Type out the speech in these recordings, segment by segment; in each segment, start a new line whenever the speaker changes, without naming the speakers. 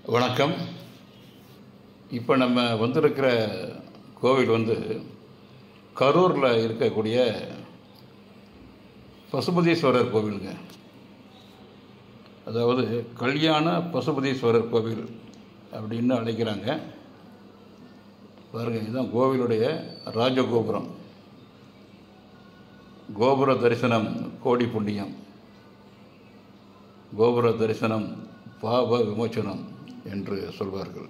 வணக்கம் இப்போ நம்ம வந்திருக்கிற கோவில் வந்து கரூரில் இருக்கக்கூடிய பசுபதீஸ்வரர் கோவிலுங்க அதாவது கல்யாண பசுபதீஸ்வரர் கோவில் அப்படின்னு அழைக்கிறாங்க பாருங்கள் இதுதான் கோவிலுடைய ராஜகோபுரம் கோபுர தரிசனம் கோடி புண்ணியம் கோபுர தரிசனம் பாப விமோச்சனம் என்று சொல்வார்கள்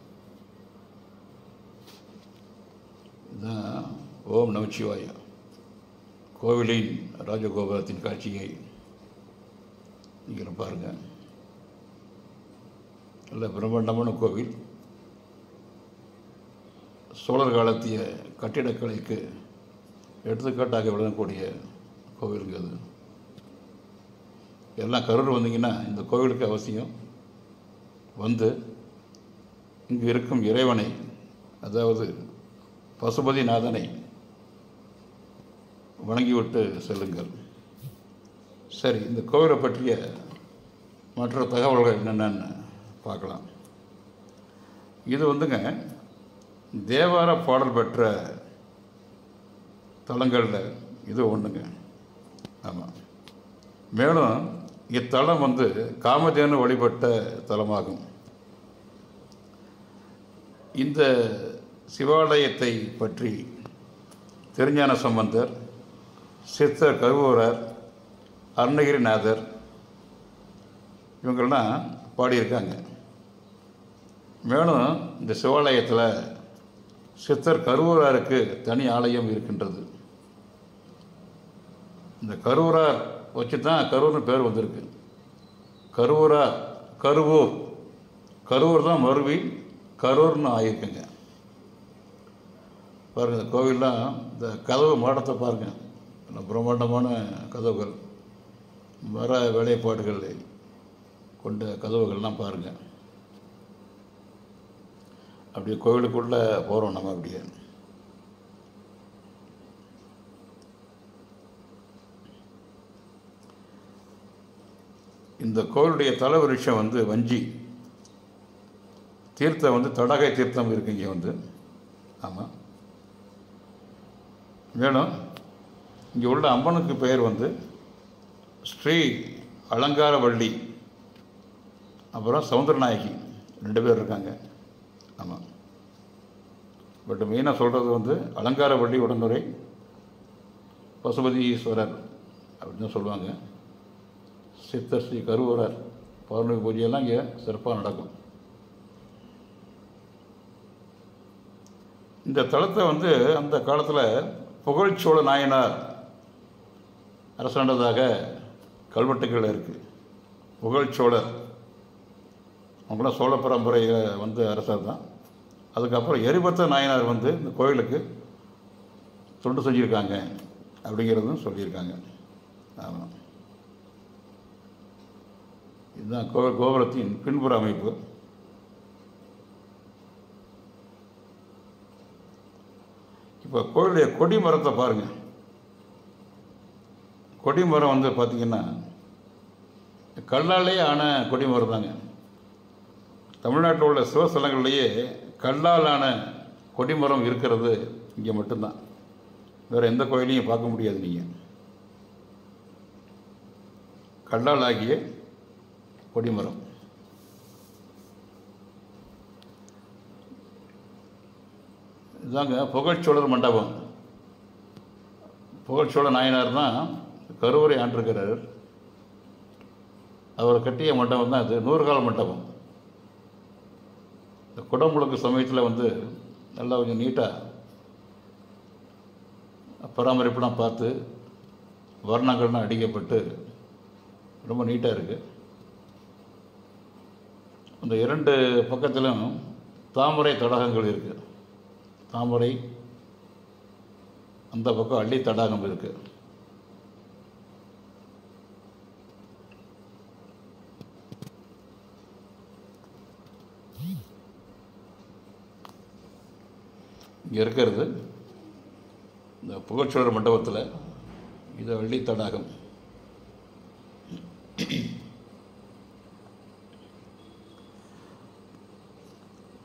இதுதான் ஓம் நமச்சிவாய கோவிலின் ராஜகோபுரத்தின் காட்சியை நீங்கள் பாருங்கள் நல்ல பிரம்மாண்டமான கோவில் சோழர் காலத்திய கட்டிடக்கலைக்கு எடுத்துக்காட்டாக விளங்கக்கூடிய கோவிலுங்க அது எல்லாம் கரூர் வந்தீங்கன்னா இந்த கோவிலுக்கு அவசியம் வந்து இங்கு இருக்கும் இறைவனை அதாவது பசுபதிநாதனை வணங்கிவிட்டு செல்லுங்கள் சரி இந்த கோவிலை பற்றிய மற்ற தகவல்கள் என்னென்னு பார்க்கலாம் இது வந்துங்க தேவார பாடல் பெற்ற தலங்களில் இது ஒன்றுங்க ஆமாம் மேலும் இத்தலம் வந்து காமதேனு வழிபட்ட தலமாகும் இந்த சிவாலயத்தை பற்றி திருஞான சம்பந்தர் சித்தர் கருவூரர் அருணகிரிநாதர் இவங்கெல்லாம் பாடியிருக்காங்க மேலும் இந்த சிவாலயத்தில் சித்தர் கருவூராருக்கு தனி ஆலயம் இருக்கின்றது இந்த கருவூரார் வச்சு தான் கரூர்னு பேர் வந்திருக்கு கருவூரார் கருவூர் கரூர் தான் மருவி கரூர்னு ஆகியிருக்குங்க பாருங்கள் இந்த கோவில்லாம் இந்த கதவு மாடத்தை பாருங்கள் நல்ல பிரம்மாண்டமான கதவுகள் மர வேலைப்பாடுகள் கொண்ட கதவுகள்லாம் பாருங்கள் அப்படியே கோவிலுக்குள்ளே போகிறோம் நம்ம அப்படியே இந்த கோவிலுடைய தலவிருஷம் வந்து வஞ்சி தீர்த்தம் வந்து தடகை தீர்த்தம் இருக்கு இங்கே வந்து ஆமாம் மேலும் இங்கே உள்ள அம்மனுக்கு பெயர் வந்து ஸ்ரீ அலங்காரவள்ளி அப்புறம் சவுந்தரநாயகி ரெண்டு பேர் இருக்காங்க ஆமாம் பட் மெயினாக சொல்கிறது வந்து அலங்காரவள்ளி உடனுரை பசுபதீஸ்வரர் அப்படின்னு தான் சொல்லுவாங்க சித்தர் ஸ்ரீ கருவூரர் பௌர்ணமி பூஜையெல்லாம் இங்கே சிறப்பாக நடக்கும் இந்த தலத்தை வந்து அந்த காலத்தில் புகழ்ச்சோழ நாயனார் அரசாண்டதாக கல்வெட்டுகள் இருக்குது புகழ்ச்சோழர் அவங்களாம் சோழ பரம்பரையில் வந்து அரசர் தான் அதுக்கப்புறம் எரிபத்த நாயனார் வந்து இந்த கோயிலுக்கு தொண்டு செஞ்சுருக்காங்க அப்படிங்கிறதும் சொல்லியிருக்காங்க ஆமாம் இதுதான் கோ கோபுரத்தின் பின்புற அமைப்பு இப்போ கோயிலுடைய கொடி மரத்தை பாருங்கள் கொடிமரம் வந்து பார்த்திங்கன்னா கல்லாலே ஆன கொடிமரம் தாங்க தமிழ்நாட்டில் உள்ள சிவஸ்தலங்கள்லேயே கல்லால் ஆன கொடிமரம் இருக்கிறது இங்கே மட்டும்தான் வேறு எந்த கோயிலையும் பார்க்க முடியாது நீங்கள் கல்லால் ஆகிய கொடிமரம் இதாங்க புகழ்ச்சோழர் மண்டபம் புகழ்ச்சோழ நாயனார் தான் கருவறை ஆண்டிருக்கிறார் அவர் கட்டிய மண்டபம் தான் இது நூறுகால மண்டபம் இந்த குடமுழுக்கு சமயத்தில் வந்து நல்லா கொஞ்சம் நீட்டாக பராமரிப்புலாம் பார்த்து வர்ணங்கள்லாம் அடிக்கப்பட்டு ரொம்ப நீட்டாக இருக்குது அந்த இரண்டு பக்கத்திலும் தாமரை தடாகங்கள் இருக்குது தாமரை அந்த பக்கம் அள்ளி தடாகம் இருக்குது இங்கே இருக்கிறது இந்த புகழ்ச்சோழர் மண்டபத்தில் இது அள்ளி தடாகம்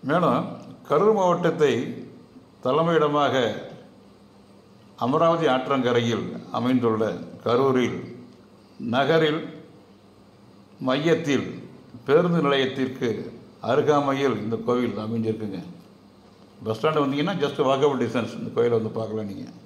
மேலும் கரூர் மாவட்டத்தை தலைமையிடமாக அமராவதி ஆற்றங்கரையில் அமைந்துள்ள கரூரில் நகரில் மையத்தில் பேருந்து நிலையத்திற்கு அருகாமையில் இந்த கோவில் அமைஞ்சிருக்குங்க பஸ் ஸ்டாண்டு வந்தீங்கன்னா ஜஸ்ட் வாக்கபிள் டிஸ்டன்ஸ் இந்த கோயிலை வந்து பார்க்கலாம் நீங்கள்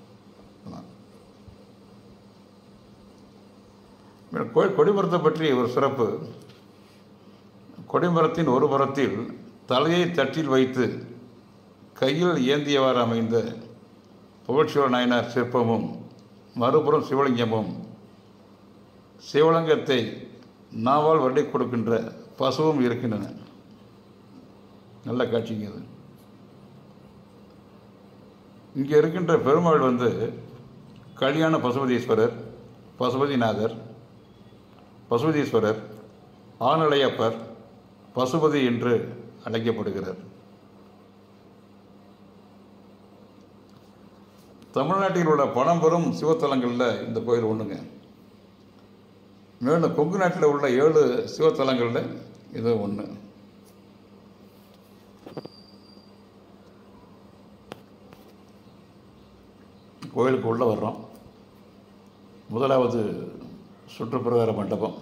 மேலும் கோயில் கொடிமரத்தை பற்றி ஒரு சிறப்பு கொடிமரத்தின் ஒரு புறத்தில் தலையை தட்டில் வைத்து கையில் ஏந்தியவாறு அமைந்த புகழ்ச்சியோர் நாயனார் சிற்பமும் மறுபுறம் சிவலிங்கமும் சிவலிங்கத்தை நாவால் வருடை கொடுக்கின்ற பசுவும் இருக்கின்றன நல்ல காட்சிங்க அது இங்கே இருக்கின்ற பெருமாள் வந்து கல்யாண பசுபதீஸ்வரர் பசுபதிநாதர் பசுபதீஸ்வரர் ஆனலையப்பர் பசுபதி என்று அழைக்கப்படுகிறார் தமிழ்நாட்டில் உள்ள பழம்பெரும் சிவத்தலங்களில் இந்த கோயில் ஒன்றுங்க மேலும் கொங்கு நாட்டில் உள்ள ஏழு சிவத்தலங்களில் இது ஒன்று கோயிலுக்கு உள்ளே வர்றோம் முதலாவது சுற்றுப்பிரகார மண்டபம்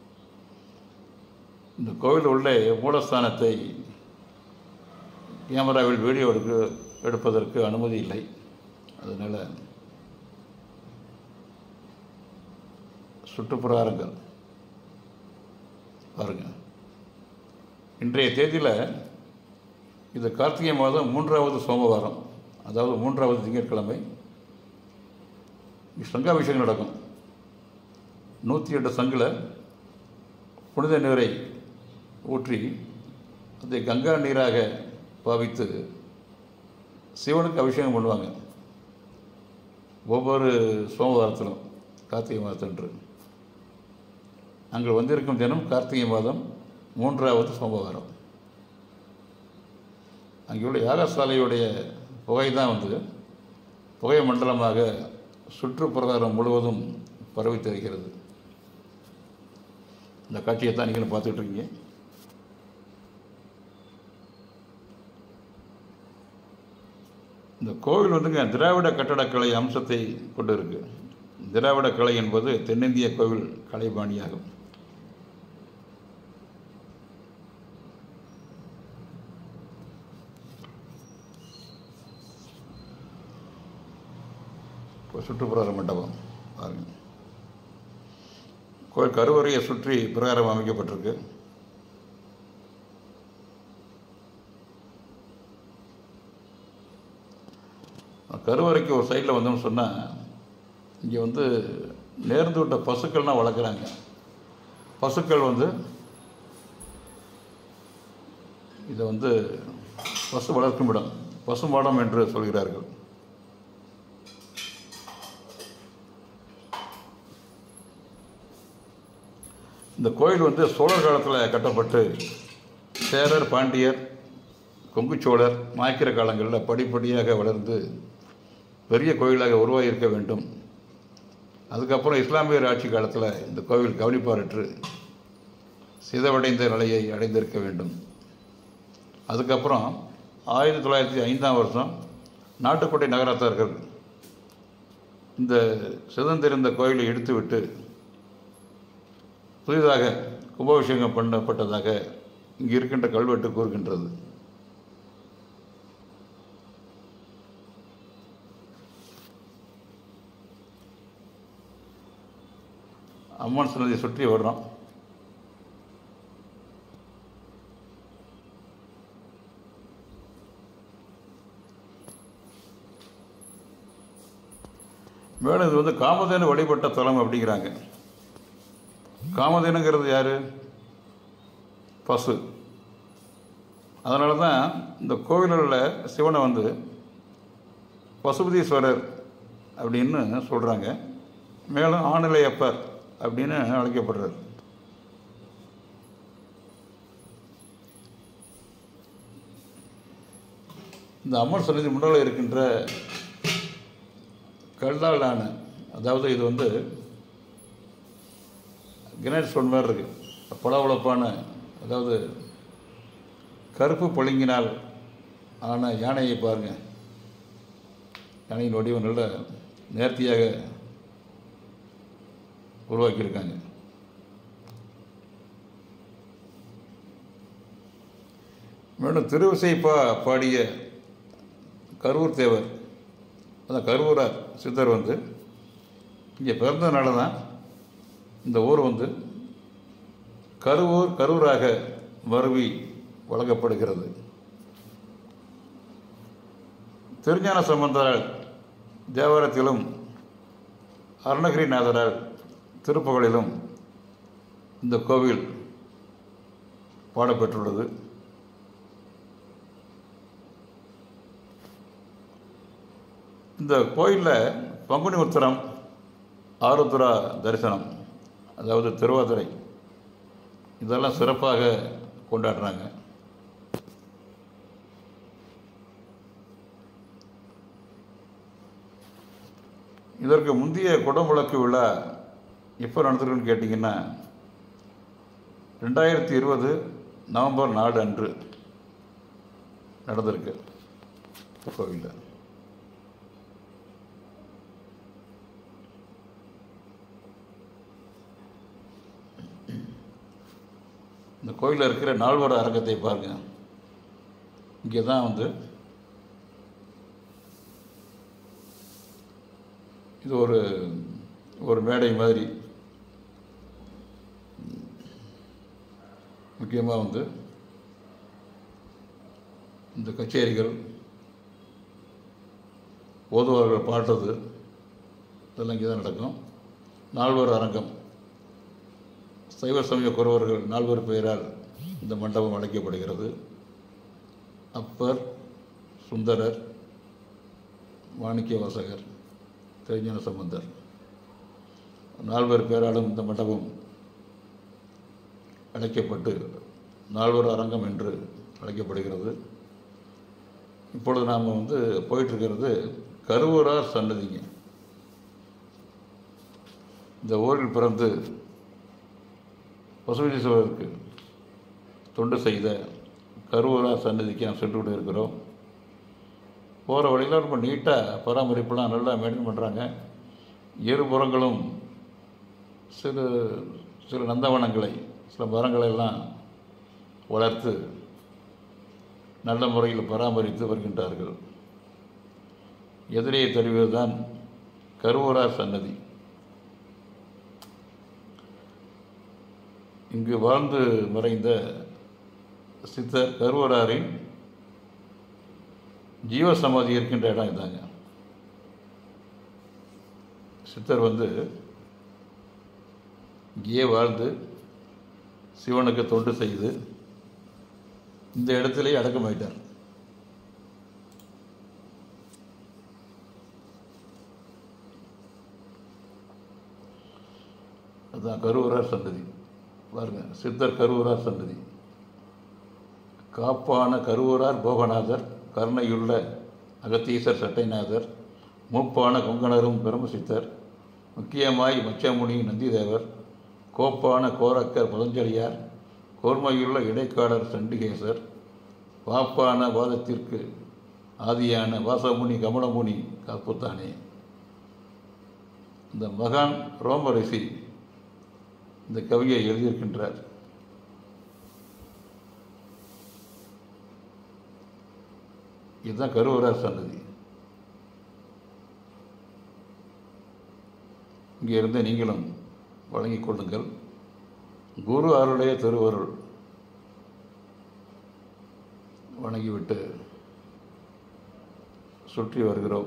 இந்த கோவில் உள்ளே மூலஸ்தானத்தை கேமராவில் வீடியோ எடுக்க எடுப்பதற்கு அனுமதி இல்லை அதனால் சுற்றுப்பிரகாரங்கள் பாருங்கள் இன்றைய தேதியில் இது கார்த்திகை மாதம் மூன்றாவது சோமவாரம் அதாவது மூன்றாவது திங்கட்கிழமை சங்காபிஷேகம் நடக்கும் நூற்றி எட்டு சங்கில் புனித நீரை ஊற்றி அதை கங்கா நீராக பாவித்து சிவனுக்கு அபிஷேகம் பண்ணுவாங்க ஒவ்வொரு சோமவாரத்திலும் கார்த்திகை மாதத்தன்று அங்கே வந்திருக்கும் தினம் கார்த்திகை மாதம் மூன்றாவது சோமவாரம் அங்கே உள்ள யாகசாலையுடைய புகை தான் வந்து புகை மண்டலமாக சுற்றுப்பிரகாரம் முழுவதும் பரவி தெரிகிறது இந்த காட்சியை தான் நீங்களும் பார்த்துட்டு இருக்கீங்க இந்த கோவில் வந்துங்க திராவிட கட்டடக்கலை அம்சத்தை கொண்டு இருக்கு திராவிட கலை என்பது தென்னிந்திய கோவில் கலைபாணியாகும் இப்போ சுற்றுப்புற மண்டபம் பாருங்க கோயில் கருவறையை சுற்றி பிரகாரம் அமைக்கப்பட்டிருக்கு கருவறைக்கு ஒரு சைடில் வந்தோம்னு சொன்னால் இங்கே வந்து நேர்ந்து விட்ட பசுக்கள்லாம் வளர்க்குறாங்க பசுக்கள் வந்து இதை வந்து பசு வளர்க்கும் இடம் பசுமாடம் என்று சொல்கிறார்கள் இந்த கோயில் வந்து சோழர் காலத்தில் கட்டப்பட்டு சேரர் பாண்டியர் கொங்குச்சோழர் மாய்க்கிற காலங்களில் படிப்படியாக வளர்ந்து பெரிய கோயிலாக உருவாகியிருக்க வேண்டும் அதுக்கப்புறம் இஸ்லாமியர் ஆட்சி காலத்தில் இந்த கோவில் கவனிப்பாரற்று சிதவடைந்த நிலையை அடைந்திருக்க வேண்டும் அதுக்கப்புறம் ஆயிரத்தி தொள்ளாயிரத்தி ஐந்தாம் வருஷம் நாட்டுக்கோட்டை நகரத்தார்கள் இந்த சிதந்திருந்த கோயிலை எடுத்துவிட்டு புதிதாக கும்பாபிஷேகம் பண்ணப்பட்டதாக இங்கே இருக்கின்ற கல்வெட்டு கூறுகின்றது அம்மன் சன்னதியை சுற்றி வர்றோம் மேலும் இது வந்து காமதேனு வழிபட்ட தலம் அப்படிங்கிறாங்க காமதேனுங்கிறது யார் பசு அதனால தான் இந்த கோவிலில் உள்ள சிவனை வந்து பசுபதீஸ்வரர் அப்படின்னு சொல்கிறாங்க மேலும் ஆணிலையப்பர் அப்படின்னு அழைக்கப்படுறார் இந்த அம்மன் சன்னதி முன்னால் இருக்கின்ற கல்லால் ஆன அதாவது இது வந்து கிரானைட் ஸ்டோன் மாதிரி இருக்குது பளபளப்பான அதாவது கருப்பு பொழுங்கினால் ஆன யானையை பாருங்க யானையின் வடிவம் நல்ல நேர்த்தியாக உருவாக்கியிருக்காங்க மேலும் திருவிசை பா பாடிய கரூர் தேவர் அதான் கரூரார் சித்தர் வந்து இங்கே பிறந்ததுனால தான் இந்த ஊர் வந்து கருவூர் கரூராக மருவி வழங்கப்படுகிறது திருஞான சம்பந்தரால் தேவாரத்திலும் அருணகிரிநாதரால் திருப்புகழிலும் இந்த கோவில் பாடப்பெற்றுள்ளது இந்த கோயிலில் பங்குனி உத்திரம் ஆருத்ரா தரிசனம் அதாவது திருவாதிரை இதெல்லாம் சிறப்பாக கொண்டாடுறாங்க இதற்கு முந்தைய குடமுழக்கு விழா எப்போ நடந்திருக்குன்னு கேட்டிங்கன்னா ரெண்டாயிரத்தி இருபது நவம்பர் நாலு அன்று நடந்திருக்கு கோவிலில் இந்த கோயிலில் இருக்கிற நால்வர அரங்கத்தை பாருங்க இங்கே தான் வந்து இது ஒரு ஒரு மேடை மாதிரி முக்கியமாக வந்து இந்த கச்சேரிகள் ஓதுவார்கள் பாடுறது இதெல்லாம் இங்கே தான் நடக்கும் நால்வர் அரங்கம் சைவ சமய குறவர்கள் நால்வர் பெயரால் இந்த மண்டபம் அழைக்கப்படுகிறது அப்பர் சுந்தரர் மாணிக்க வாசகர் திருஞான சம்பந்தர் நால்வர் பேராலும் இந்த மண்டபம் அழைக்கப்பட்டு நால்வர் அரங்கம் என்று அழைக்கப்படுகிறது இப்பொழுது நாம் வந்து போயிட்டுருக்கிறது கருவூரார் சன்னதிங்க இந்த ஊரில் பிறந்து பசுபதீஸ்வரருக்கு தொண்டு செய்த கருவூரார் சன்னதிக்கு நாம் சென்று கொண்டு இருக்கிறோம் போகிற வழியில் ரொம்ப நீட்டாக பராமரிப்புலாம் நல்லா மெயின்டைன் பண்ணுறாங்க இருபுறங்களும் சிறு சில நந்தவனங்களை சில மரங்களை எல்லாம் வளர்த்து நல்ல முறையில் பராமரித்து வருகின்றார்கள் எதிரே தெரிவதுதான் கருவூரார் சன்னதி இங்கு வாழ்ந்து மறைந்த சித்தர் கருவூராரின் ஜீவசமாதி இருக்கின்ற இடம் இதாங்க சித்தர் வந்து இங்கேயே வாழ்ந்து சிவனுக்கு தொண்டு செய்து இந்த இடத்திலேயே அடக்கமாயிட்டார் அதுதான் கருவூரார் சந்ததி பாருங்க சித்தர் கருவூரார் சந்ததி காப்பான கருவூரார் போகநாதர் கருணையுள்ள அகத்தீசர் சட்டைநாதர் மூப்பான கொங்கணரும் பிரம்மசித்தர் முக்கியமாய் மச்சமுனி நந்திதேவர் கோப்பான கோரக்கர் பதஞ்சலியார் கோர்மையுள்ள இடைக்காடர் சண்டிகேசர் பாப்பான வாதத்திற்கு ஆதியான வாசமுனி கமலமுனி காப்புத்தானே இந்த மகான் ரோம ரிஷி இந்த கவியை எழுதியிருக்கின்றார் இதுதான் கருவரார் சன்னதி இங்கே இருந்து நீங்களும் வழங்கிக் கொள்ளுங்கள் குரு அருடைய திருவருள் வணங்கிவிட்டு சுற்றி வருகிறோம்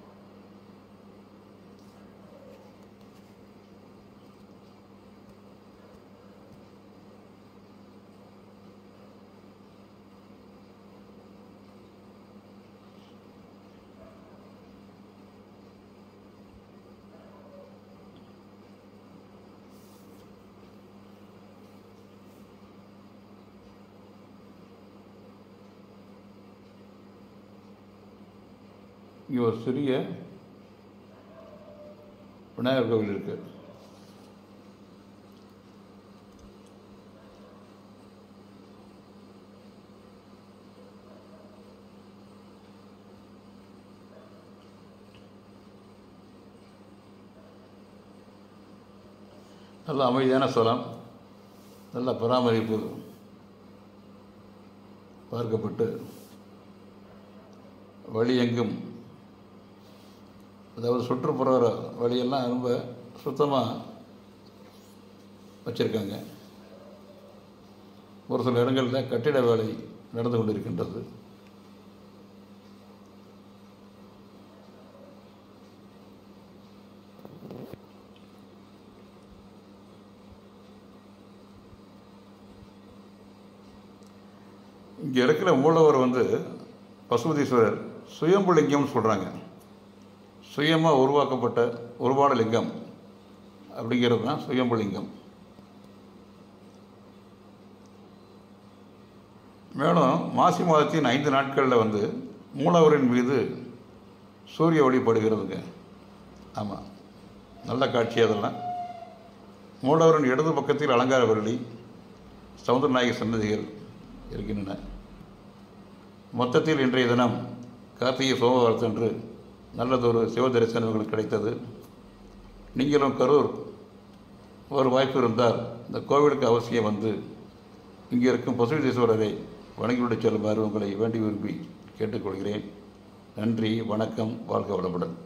இங்கே ஒரு சிறிய விநாயகர் கோவில் இருக்கு நல்ல அமைதியான ஸ்தலம் நல்ல பராமரிப்பு பார்க்கப்பட்டு வழி எங்கும் அதாவது சுற்றுப்புற வழியெல்லாம் ரொம்ப சுத்தமாக வச்சுருக்காங்க ஒரு சில இடங்களில் கட்டிட வேலை நடந்து கொண்டிருக்கின்றது இங்கே இருக்கிற மூலவர் வந்து பசுபதீஸ்வரர் சுயம்புலிங்கம்னு சொல்கிறாங்க சுயமாக உருவாக்கப்பட்ட உருவான லிங்கம் அப்படிங்கிறது தான் சுயம்புலிங்கம் மேலும் மாசி மாதத்தின் ஐந்து நாட்களில் வந்து மூலவரின் மீது சூரிய ஒளி படுகிறதுங்க ஆமாம் நல்ல காட்சி அதெல்லாம் மூலவரின் இடது பக்கத்தில் அலங்கார வள்ளி சவுந்தரநாயகி சன்னதிகள் இருக்கின்றன மொத்தத்தில் இன்றைய தினம் கார்த்திகை சோமவாரத்தன்று நல்லதொரு சிவ தரிசனம் உங்களுக்கு கிடைத்தது நீங்களும் கரூர் ஒரு வாய்ப்பு இருந்தால் இந்த கோவிலுக்கு அவசியம் வந்து இங்கே இருக்கும் பசுபதீஸ்வரரை வணங்கிவிட்டு செல்லுமாறு உங்களை வேண்டி விரும்பி கேட்டுக்கொள்கிறேன் நன்றி வணக்கம் வாழ்க வளமுடன்